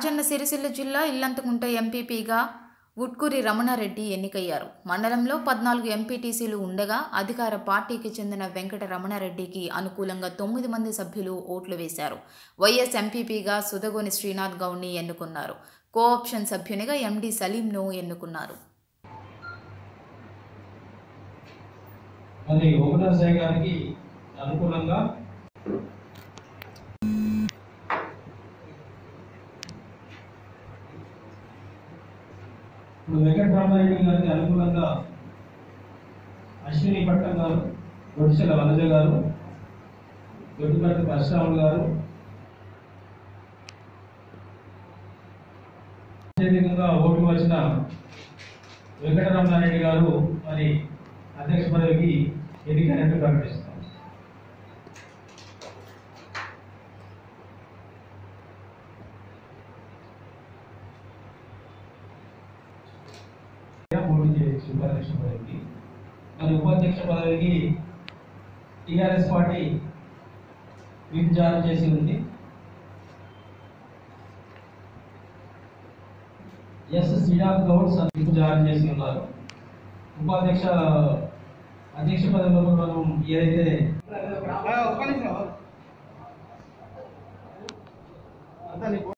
రాజన్న సిరిసిల్ల జిల్లా ఇల్లంతకుంట ఎంపీపీగా ఉట్కూరి రమణారెడ్డి ఎన్నికయ్యారు మండలంలో పద్నాలుగు ఎంపీటీసీలు ఉండగా అధికార పార్టీకి చెందిన వెంకట రమణారెడ్డికి అనుకూలంగా తొమ్మిది మంది సభ్యులు ఓట్లు వేశారు వైఎస్ ఎంపీపీగా సుదగోని శ్రీనాథ్ గౌడ్ని ఎన్నుకున్నారు కోఆప్షన్ సభ్యునిగా ఎండి సలీంను ఎన్నుకున్నారు మరి ఓపెనర్ సాయి గారికి అనుకూలంగా ఇప్పుడు వెంకటరామారెడ్డి గారికి అనుకూలంగా అశ్విని పట్టం గారు గొడిచెల వనజ గారు దొడ్డిపట్టి పరశురాములు గారు అత్యధికంగా ఓటు వచ్చిన వెంకటరమణారెడ్డి గారు మరి అధ్యక్ష పదవికి ఎన్నికైనట్టు ప్రకటిస్తాం పోటీ చేయొచ్చు ఉపాధ్యక్ష పదవికి మరి ఉపాధ్యక్ష పదవికి టిఆర్ఎస్ పార్టీ విప్ జారీ చేసి ఉంది ఎస్ శ్రీరామ్ గౌడ్ విప్ జారీ చేసి ఉన్నారు ఉపాధ్యక్ష అధ్యక్ష పదవిలో మనం ఏదైతే ఒక్క నిమిషం అంతా నీ